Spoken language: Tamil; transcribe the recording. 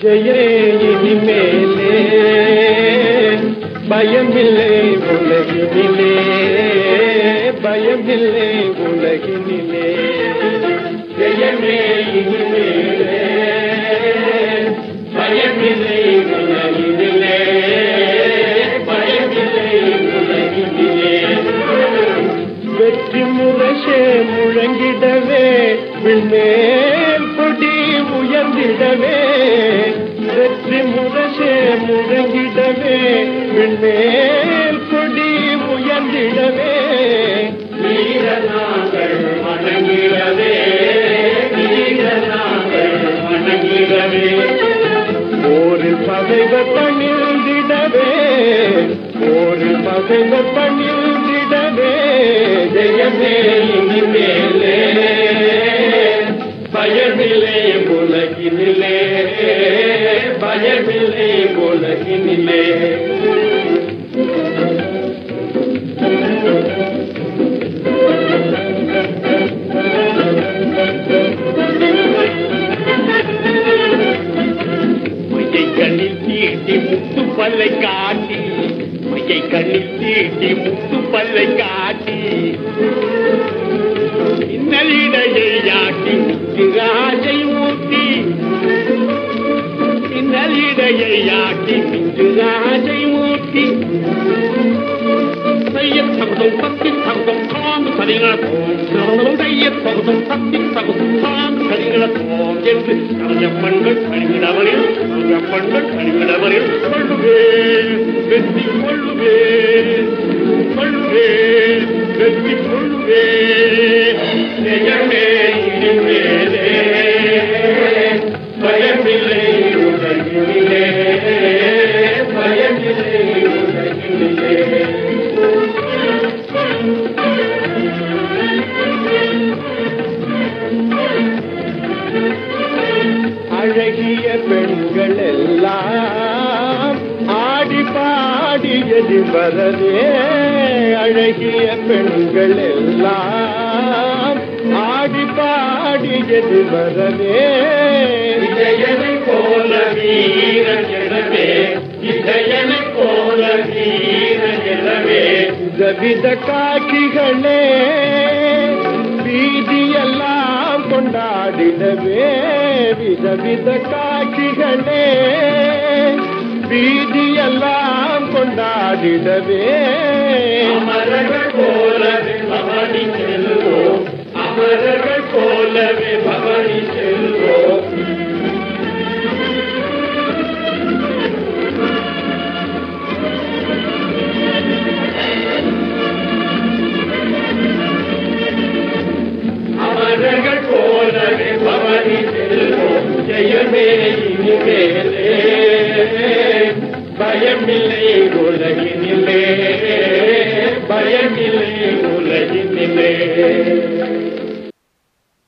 ஜெயரே இனிமேலே பயமில்லை உலகினிலே பயமில்லை உலகினிலே ஜெயமே இனிமேலே பயமில்லை உலகினிலே பயமில்லை உலகினிலே வெற்றி முரசே முழங்கிடவே விண்மேல் கொடி உயர்ந்திடவே வெற்றி முரசே முழங்கிடவே விண்மேல் கொடி உயர்ந்திடவே வீரநாங்கள் வணங்கிடவே வீரநாங்கள் வணங்கிடவே ஒரு பகைவர் பணிந்திடவே ஒரு பகைவர் பணிந்திடவே ஜெயமே இனிமேலே பயமில்லை உலகினிலே பயமில்லை உலகினிலே மையை கண்ணில் தீட்டி முத்து பல்லை காட்டி மையை கண்ணில் தீட்டி முத்து பல்லை காட்டி இன்னலிடையை யாட்டி ஆசை ஊட்டி இன்னலிடையை யாட்டி ஆசை ஊட்டி தையத் தகுதும் தத்தி தகுதும் தாம் சரிங்கள தோம் தையத் தகுதும் தத்தி தகுதும் தாம் சரிங்கள தோம் என்று கலைஞப்பண்கள் கழிவிடவரில் கலைஞப்பண்கள் கழிவிடவரில் கொள்ளுவேன் வெற்றி கொள்ளுவேன் கொள்ளுவேன் வெற்றி கொள்ளுவேன் ஜெயமே இனிமேலே பயமில்லை உலகிலே பயமில்லை உலகிலே அழகிய பெண்கள் எல்லாம் ஆடி பாடியது வரவே அழகிய பெண்கள் எல்லாம் ஆடி பாடியது வரவே இசையனை போல வீரன் எனவே இசையனை போல வீரன் எனவே வித காட்சிகளே வீதியெல்லாம் கொண்டாடிடவே விதவித காட்சிகளே வீதியெல்லாம் கொண்டாடிடவே அமரர்கள் போலவே பவனி செல்வோம் அமரர்கள் போலவே பவனி செல்வோம் அமரர்கள் போலவே பவனி செல்வோம் ஜெயமே இனிமேலே பயமில்லை